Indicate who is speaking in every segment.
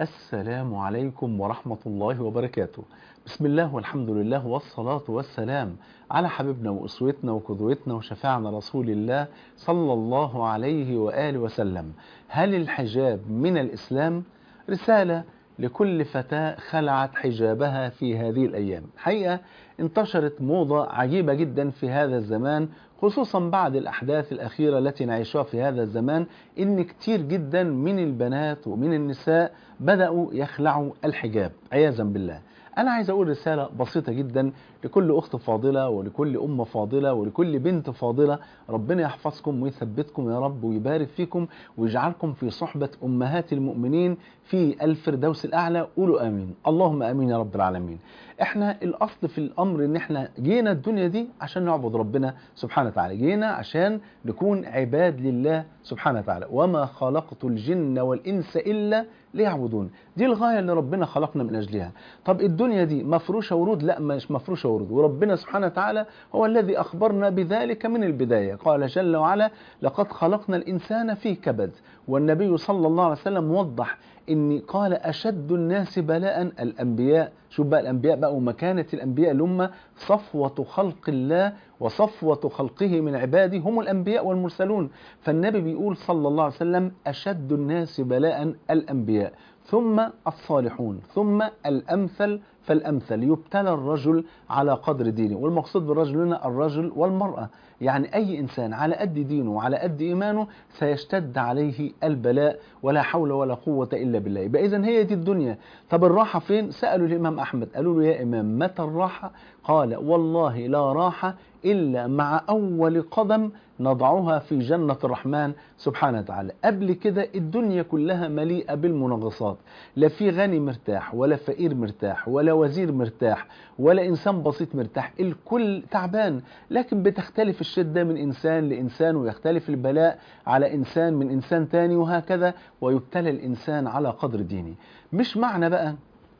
Speaker 1: السلام عليكم ورحمة الله وبركاته بسم الله والحمد لله والصلاة والسلام على حبيبنا وأسوتنا وقدوتنا وشفاعنا رسول الله صلى الله عليه وآله وسلم هل الحجاب من الإسلام؟ رسالة لكل فتاة خلعت حجابها في هذه الأيام حقيقة انتشرت موضة عجيبة جدا في هذا الزمان خصوصا بعد الأحداث الأخيرة التي نعيشها في هذا الزمان إن كتير جدا من البنات ومن النساء بدأوا يخلعوا الحجاب عياذا بالله أنا عايز أقول رسالة بسيطة جدا لكل أخت فاضلة ولكل أم فاضلة ولكل بنت فاضلة ربنا يحفظكم ويثبتكم يا رب ويبارك فيكم ويجعلكم في صحبة أمهات المؤمنين في الفردوس الأعلى قولوا آمين اللهم آمين يا رب العالمين احنا الأصل في الأمر إن احنا جينا الدنيا دي عشان نعبد ربنا سبحانه وتعالى جينا عشان نكون عباد لله سبحانه وتعالى وما خلقت الجن والإنس إلا ليعبدون دي الغاية اللي ربنا خلقنا من أجلها طب الدنيا دي مفروشة ورود لا مش مفروشة ورود وربنا سبحانه وتعالى هو الذي أخبرنا بذلك من البداية قال جل وعلا لقد خلقنا الإنسان في كبد والنبي صلى الله عليه وسلم وضح إن قال أشد الناس بلاء الأنبياء شوف بقى الأنبياء بقى ومكانة الأنبياء اللي هم صفوة خلق الله وصفوة خلقه من عباده هم الأنبياء والمرسلون فالنبي بيقول صلى الله عليه وسلم أشد الناس بلاء الأنبياء ثم الصالحون ثم الأمثل فالأمثل يبتلى الرجل على قدر دينه والمقصود بالرجل هنا الرجل والمرأة يعني أي إنسان على قد دينه وعلى قد إيمانه سيشتد عليه البلاء ولا حول ولا قوة إلا بالله يبقى إذن هي دي الدنيا طب الراحة فين سألوا الإمام أحمد قالوا له يا إمام متى الراحة قال والله لا راحة إلا مع أول قدم نضعها في جنة الرحمن سبحانه وتعالى قبل كده الدنيا كلها مليئة بالمنغصات لا في غني مرتاح ولا فقير مرتاح ولا وزير مرتاح ولا إنسان بسيط مرتاح الكل تعبان لكن بتختلف الشدة من إنسان لإنسان ويختلف البلاء على إنسان من إنسان تاني وهكذا ويبتلى الإنسان على قدر دينه مش معنى بقى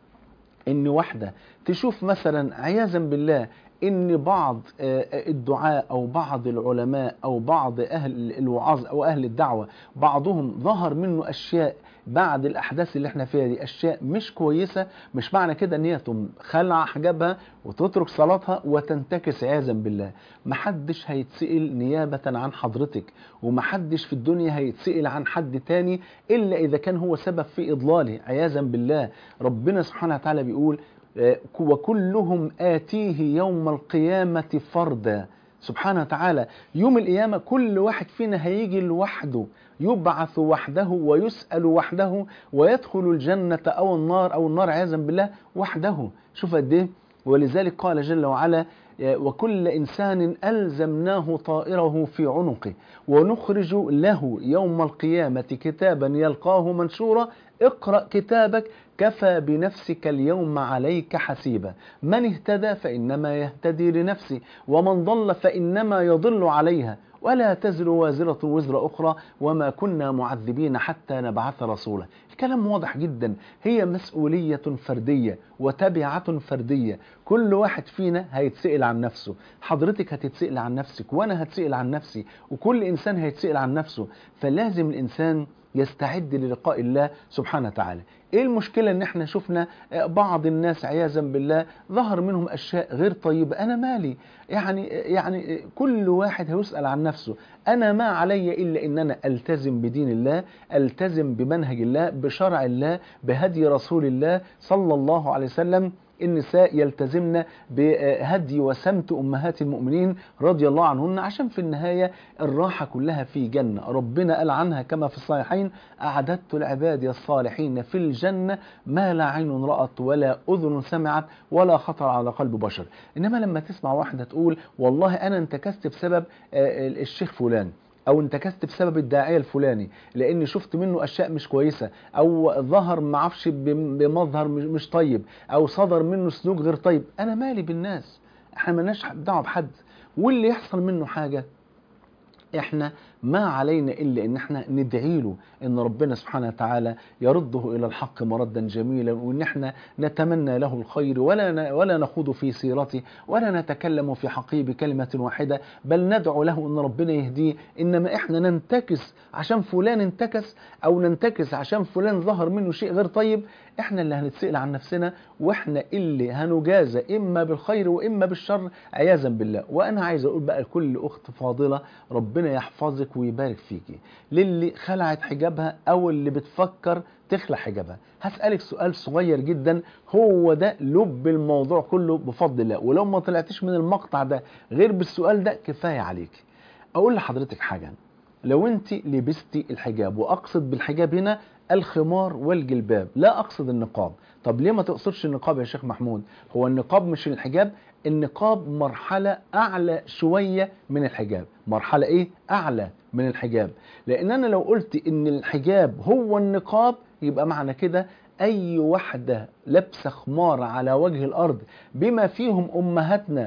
Speaker 1: ان واحدة تشوف مثلا عياذا بالله ان بعض الدعاء او بعض العلماء او بعض اهل الوعاظ او اهل الدعوة بعضهم ظهر منه اشياء بعد الاحداث اللي احنا فيها دي اشياء مش كويسة مش معنى كده ان هي تقوم خلع حجابها وتترك صلاتها وتنتكس عياذا بالله محدش هيتسئل نيابة عن حضرتك ومحدش في الدنيا هيتسئل عن حد تاني الا اذا كان هو سبب في اضلاله عياذا بالله ربنا سبحانه وتعالى بيقول وكلهم آتيه يوم القيامة فردا سبحانه وتعالى يوم القيامة كل واحد فينا هيجي لوحده يبعث وحده ويسأل وحده ويدخل الجنة أو النار أو النار عياذا بالله وحده شوف قد ايه ولذلك قال جل وعلا وكل إنسان ألزمناه طائره في عنقه ونخرج له يوم القيامة كتابا يلقاه منشورا اقرأ كتابك كفى بنفسك اليوم عليك حسيبا من اهتدى فإنما يهتدي لنفسه ومن ضل فإنما يضل عليها ولا تزر وازرة وزر أخرى وما كنا معذبين حتى نبعث رسولا الكلام واضح جدا هي مسؤولية فردية وتبعة فردية كل واحد فينا هيتسئل عن نفسه حضرتك هتتسئل عن نفسك وأنا هتسئل عن نفسي وكل إنسان هيتسئل عن نفسه فلازم الإنسان يستعد للقاء الله سبحانه وتعالى ايه المشكلة ان احنا شفنا بعض الناس عياذا بالله ظهر منهم اشياء غير طيبة انا مالي يعني يعني كل واحد هيسأل عن نفسه انا ما علي الا ان انا التزم بدين الله التزم بمنهج الله بشرع الله بهدي رسول الله صلى الله عليه وسلم النساء يلتزمن بهدي وسمت أمهات المؤمنين رضي الله عنهن عشان في النهاية الراحة كلها في جنة ربنا قال عنها كما في الصحيحين أعددت العباد الصالحين في الجنة ما لا عين رأت ولا أذن سمعت ولا خطر على قلب بشر إنما لما تسمع واحدة تقول والله أنا انتكست بسبب الشيخ فلان او انتكست بسبب الداعيه الفلاني لاني شفت منه اشياء مش كويسه او ظهر ما اعرفش بمظهر مش طيب او صدر منه سلوك غير طيب انا مالي بالناس احنا مالناش دعوه بحد واللي يحصل منه حاجه احنا ما علينا الا ان احنا ندعي له ان ربنا سبحانه وتعالى يرده الى الحق مردا جميلا وان احنا نتمنى له الخير ولا ولا نخوض في سيرته ولا نتكلم في حقه بكلمه واحده بل ندعو له ان ربنا يهديه انما احنا ننتكس عشان فلان انتكس او ننتكس عشان فلان ظهر منه شيء غير طيب احنا اللي هنتسأل عن نفسنا واحنا اللي هنجازى اما بالخير واما بالشر عياذا بالله وانا عايز اقول بقى لكل اخت فاضله ربنا يحفظك ويبارك فيكي للي خلعت حجابها او اللي بتفكر تخلع حجابها هسألك سؤال صغير جدا هو ده لب الموضوع كله بفضل الله ولو ما طلعتش من المقطع ده غير بالسؤال ده كفاية عليك اقول لحضرتك حاجة لو انت لبستي الحجاب واقصد بالحجاب هنا الخمار والجلباب لا اقصد النقاب طب ليه ما تقصدش النقاب يا شيخ محمود هو النقاب مش الحجاب النقاب مرحلة اعلى شوية من الحجاب مرحلة ايه اعلى من الحجاب لان انا لو قلت ان الحجاب هو النقاب يبقى معنى كده اي واحدة لابسة خمار على وجه الارض بما فيهم امهاتنا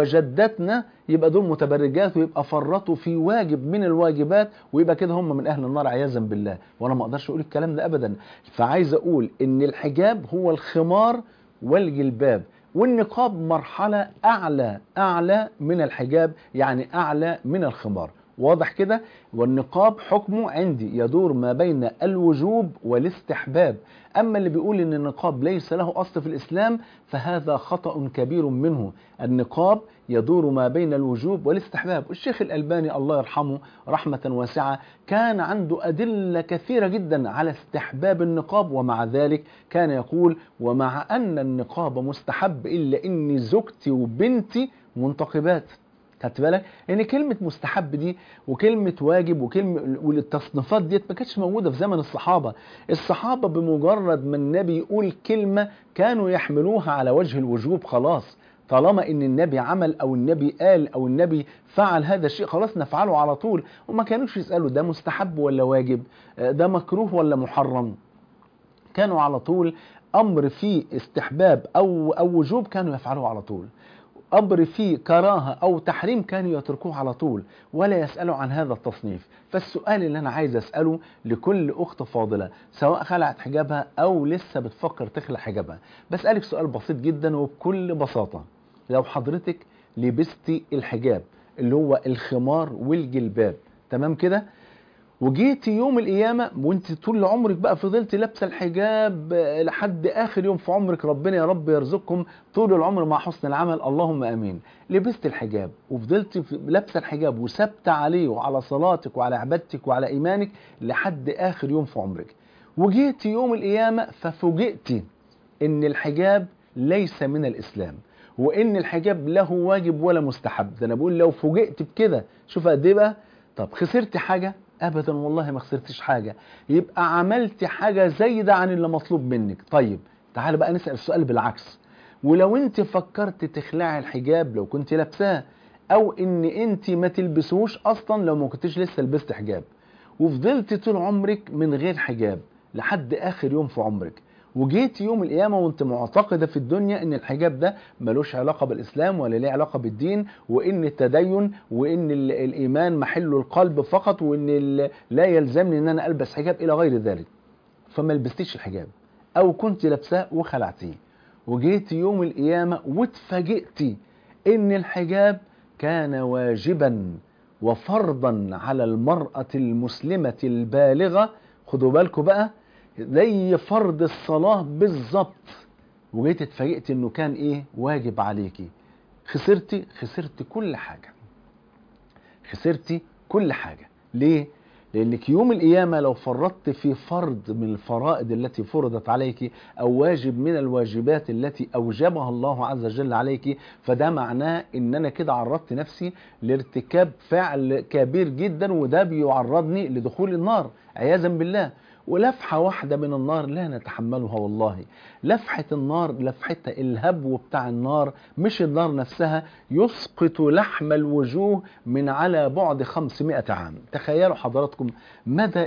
Speaker 1: وجدتنا يبقى دول متبرجات ويبقى فرطوا في واجب من الواجبات ويبقى كده هم من اهل النار عياذا بالله وانا ما اقدرش اقول الكلام ده ابدا فعايز اقول ان الحجاب هو الخمار والجلباب والنقاب مرحلة اعلى اعلى من الحجاب يعني اعلى من الخمار واضح كده والنقاب حكمه عندي يدور ما بين الوجوب والاستحباب أما اللي بيقول إن النقاب ليس له أصل في الإسلام فهذا خطأ كبير منه النقاب يدور ما بين الوجوب والاستحباب الشيخ الألباني الله يرحمه رحمة واسعة كان عنده أدلة كثيرة جدا على استحباب النقاب ومع ذلك كان يقول ومع أن النقاب مستحب إلا إن زوجتي وبنتي منتقبات خدت بالك ان كلمه مستحب دي وكلمه واجب وكلمه والتصنيفات ديت ما كانتش موجوده في زمن الصحابه الصحابه بمجرد ما النبي يقول كلمه كانوا يحملوها على وجه الوجوب خلاص طالما ان النبي عمل او النبي قال او النبي فعل هذا الشيء خلاص نفعله على طول وما كانوش يسالوا ده مستحب ولا واجب ده مكروه ولا محرم كانوا على طول امر فيه استحباب او او وجوب كانوا يفعلوه على طول امر فيه كراهه او تحريم كانوا يتركوه على طول ولا يسالوا عن هذا التصنيف فالسؤال اللي انا عايز اساله لكل اخت فاضله سواء خلعت حجابها او لسه بتفكر تخلع حجابها بسالك سؤال بسيط جدا وبكل بساطه لو حضرتك لبستي الحجاب اللي هو الخمار والجلباب تمام كده وجيتي يوم القيامة وانت طول عمرك بقى فضلت لابسة الحجاب لحد آخر يوم في عمرك ربنا يا رب يرزقكم طول العمر مع حسن العمل اللهم آمين لبست الحجاب وفضلت لابسة الحجاب وثابتة عليه وعلى صلاتك وعلى عبادتك وعلى إيمانك لحد آخر يوم في عمرك وجيتي يوم القيامة ففوجئتي إن الحجاب ليس من الإسلام وإن الحجاب له واجب ولا مستحب ده أنا بقول لو فوجئت بكده شوف قد إيه بقى طب خسرت حاجة ابدا والله ما خسرتش حاجه يبقى عملت حاجه زايده عن اللي مطلوب منك طيب تعال بقى نسال السؤال بالعكس ولو انت فكرت تخلعي الحجاب لو كنت لابساه او ان انت ما تلبسوش اصلا لو ما كنتش لسه لبست حجاب وفضلت طول عمرك من غير حجاب لحد اخر يوم في عمرك وجيت يوم القيامه وانت معتقده في الدنيا ان الحجاب ده ملوش علاقه بالاسلام ولا ليه علاقه بالدين وان التدين وان الايمان محله القلب فقط وان لا يلزمني ان انا البس حجاب الى غير ذلك فما لبستيش الحجاب او كنت لابساه وخلعتيه وجيت يوم القيامه واتفاجئتي ان الحجاب كان واجبا وفرضا على المراه المسلمه البالغه خدوا بالكم بقى زي فرض الصلاة بالظبط وجيت اتفاجئت انه كان ايه واجب عليكي خسرتي خسرتي كل حاجة خسرتي كل حاجة ليه لانك يوم القيامة لو فرطت في فرض من الفرائض التي فرضت عليك او واجب من الواجبات التي اوجبها الله عز وجل عليك فده معناه ان انا كده عرضت نفسي لارتكاب فعل كبير جدا وده بيعرضني لدخول النار عياذا بالله ولفحة واحدة من النار لا نتحملها والله لفحة النار لفحتها الهبو بتاع النار مش النار نفسها يسقط لحم الوجوه من على بعد 500 عام تخيلوا حضراتكم مدى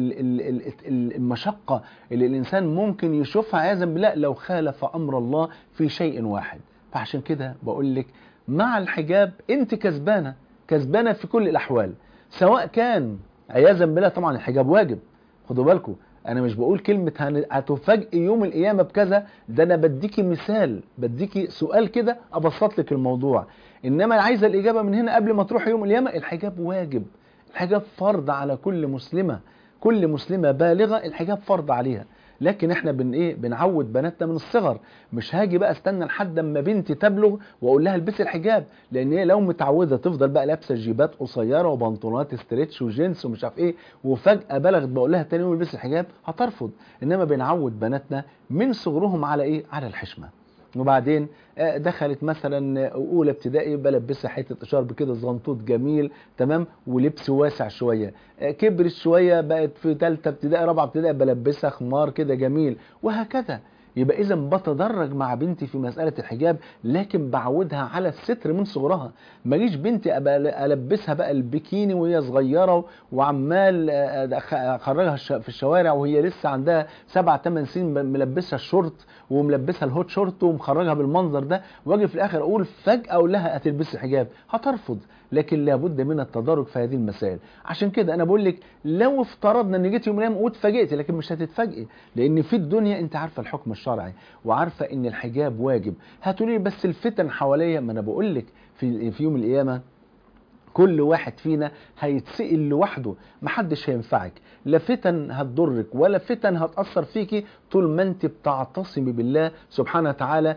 Speaker 1: المشقة اللي الإنسان ممكن يشوفها عياذا بالله لو خالف أمر الله في شيء واحد فعشان كده بقول لك مع الحجاب انت كسبانة كسبانة في كل الأحوال سواء كان عياذا بالله طبعا الحجاب واجب خدوا بالكم انا مش بقول كلمه هن- هتفاجئي يوم القيامه بكذا ده انا بديكي مثال بديكي سؤال كده ابسط لك الموضوع انما عايزه الاجابه من هنا قبل ما تروح يوم القيامه الحجاب واجب الحجاب فرض على كل مسلمه كل مسلمه بالغه الحجاب فرض عليها لكن احنا بن ايه بنعود بناتنا من الصغر مش هاجي بقى استنى لحد اما بنتي تبلغ واقول لها البسي الحجاب لان هي لو متعوده تفضل بقى لابسه جيبات قصيره وبنطلونات استريتش وجينز ومش عارف ايه وفجاه بلغت بقول لها تاني يوم البسي الحجاب هترفض انما بنعود بناتنا من صغرهم على ايه على الحشمه وبعدين آه، دخلت مثلا اولى ابتدائي بلبسها حته اشارب كده زغنطوط جميل تمام ولبس واسع شويه آه، كبرت شويه بقت في ثالثه ابتدائي رابعه ابتدائي بلبسها خمار كده جميل وهكذا يبقى اذا بتدرج مع بنتي في مساله الحجاب لكن بعودها على الستر من صغرها ما جيش بنتي ابقى البسها بقى البكيني وهي صغيره وعمال آه، أخ- اخرجها الش- في الشوارع وهي لسه عندها سبع ثمان سنين ملبسها الشورت وملبسها الهوت شورت ومخرجها بالمنظر ده واجي في الاخر اقول فجاه اقول لها هتلبسي حجاب هترفض لكن لابد من التدرج في هذه المسائل عشان كده انا بقول لك لو افترضنا ان جيت يوم من الايام واتفاجئتي لكن مش هتتفاجئي لان في الدنيا انت عارفه الحكم الشرعي وعارفه ان الحجاب واجب هتقولي لي بس الفتن حواليا ما انا بقول لك في في يوم القيامه كل واحد فينا هيتسئل لوحده محدش هينفعك لا فتن هتضرك ولا فتن هتأثر فيكي طول ما انت بتعتصمي بالله سبحانه وتعالى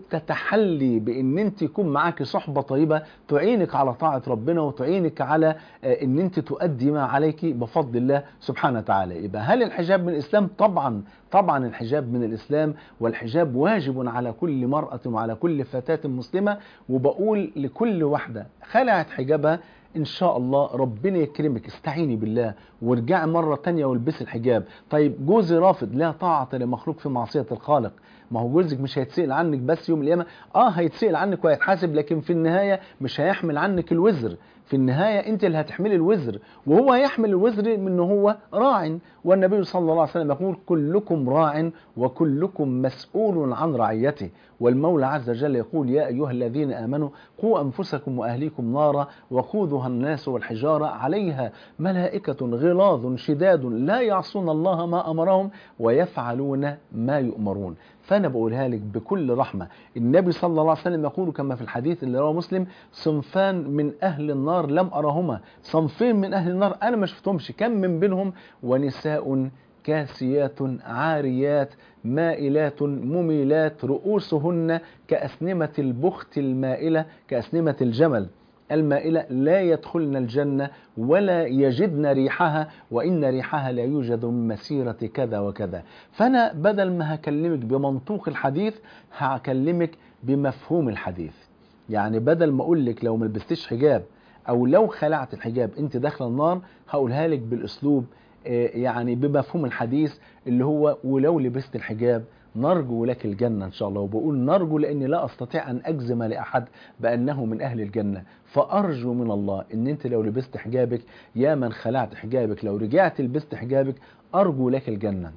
Speaker 1: وبتتحلي بان انت يكون معاكي صحبة طيبة تعينك على طاعة ربنا وتعينك على آه، ان انت تؤدي ما عليك بفضل الله سبحانه وتعالى يبقى هل الحجاب من الاسلام طبعا طبعا الحجاب من الاسلام والحجاب واجب على كل مرأة وعلى كل فتاة مسلمة وبقول لكل واحدة خلعت حجابها ان شاء الله ربنا يكرمك استعيني بالله وارجعي مرة تانية والبسي الحجاب طيب جوزي رافض لا طاعة لمخلوق في معصية الخالق ما هو جوزك مش هيتسأل عنك بس يوم القيامة اه هيتسأل عنك وهيتحاسب لكن في النهاية مش هيحمل عنك الوزر في النهاية انت اللي هتحملي الوزر وهو هيحمل الوزر من ان هو راع والنبي صلى الله عليه وسلم يقول كلكم راع وكلكم مسؤول عن رعيته والمولى عز وجل يقول يا أيها الذين آمنوا قوا أنفسكم وأهليكم نارا وقودها الناس والحجارة عليها ملائكة غلاظ شداد لا يعصون الله ما أمرهم ويفعلون ما يؤمرون فأنا بقولها لك بكل رحمة النبي صلى الله عليه وسلم يقول كما في الحديث اللي رواه مسلم صنفان من أهل النار لم أرهما صنفين من أهل النار أنا ما شفتهمش كم من بينهم ونساء كاسيات عاريات مائلات مميلات رؤوسهن كأسنمة البخت المائلة كأسنمة الجمل المائلة لا يدخلن الجنة ولا يجدن ريحها وإن ريحها لا يوجد من مسيرة كذا وكذا فأنا بدل ما هكلمك بمنطوق الحديث هكلمك بمفهوم الحديث يعني بدل ما أقول لك لو ما لبستيش حجاب أو لو خلعت الحجاب أنت داخلة النار هقولها لك بالأسلوب آه، يعني بمفهوم الحديث اللي هو ولو لبست الحجاب نرجو لك الجنة إن شاء الله وبقول نرجو لأني لا أستطيع أن أجزم لأحد بأنه من أهل الجنة فأرجو من الله أن أنت لو لبست حجابك يا من خلعت حجابك لو رجعت لبست حجابك أرجو لك الجنة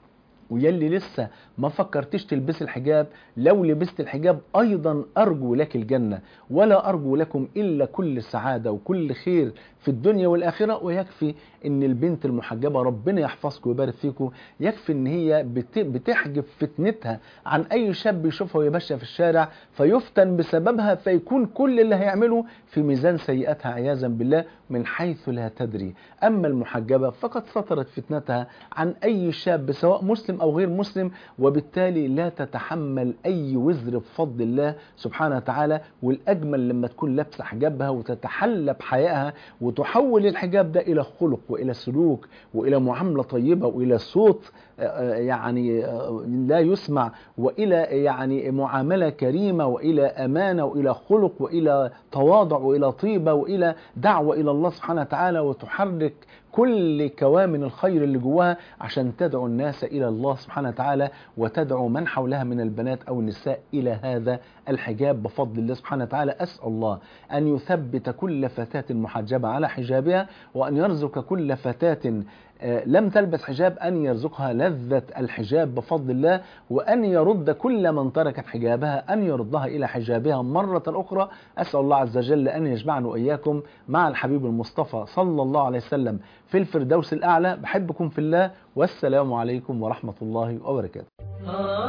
Speaker 1: ويلي لسه ما فكرتش تلبس الحجاب لو لبست الحجاب ايضا ارجو لك الجنه ولا ارجو لكم الا كل سعاده وكل خير في الدنيا والاخره ويكفي ان البنت المحجبه ربنا يحفظكم ويبارك فيكم يكفي ان هي بت- بتحجب فتنتها عن اي شاب يشوفها وهي ماشيه في الشارع فيفتن بسببها فيكون كل اللي هيعمله في ميزان سيئاتها عياذا بالله من حيث لا تدري اما المحجبه فقد سترت فتنتها عن اي شاب سواء مسلم او غير مسلم وبالتالي لا تتحمل اي وزر بفضل الله سبحانه وتعالى والاجمل لما تكون لابسه حجابها وتتحلى بحيائها وتحول الحجاب ده الى خلق والى سلوك والى معامله طيبه والى صوت آه، آه، يعني آه، لا يسمع والى يعني معامله كريمه والى امانه والى خلق والى تواضع والى طيبه والى دعوه الى الله سبحانه وتعالى وتحرك كل كوامن الخير اللي جواها عشان تدعو الناس الى الله سبحانه وتعالى وتدعو من حولها من البنات او النساء الى هذا الحجاب بفضل الله سبحانه وتعالى اسال الله ان يثبت كل فتاه محجبه على حجابها وان يرزق كل فتاه آه، لم تلبس حجاب أن يرزقها لذة الحجاب بفضل الله وأن يرد كل من تركت حجابها أن يردها إلى حجابها مرة أخرى أسأل الله عز وجل أن يجمعنا وإياكم مع الحبيب المصطفى صلى الله عليه وسلم في الفردوس الأعلى بحبكم في الله والسلام عليكم ورحمة الله وبركاته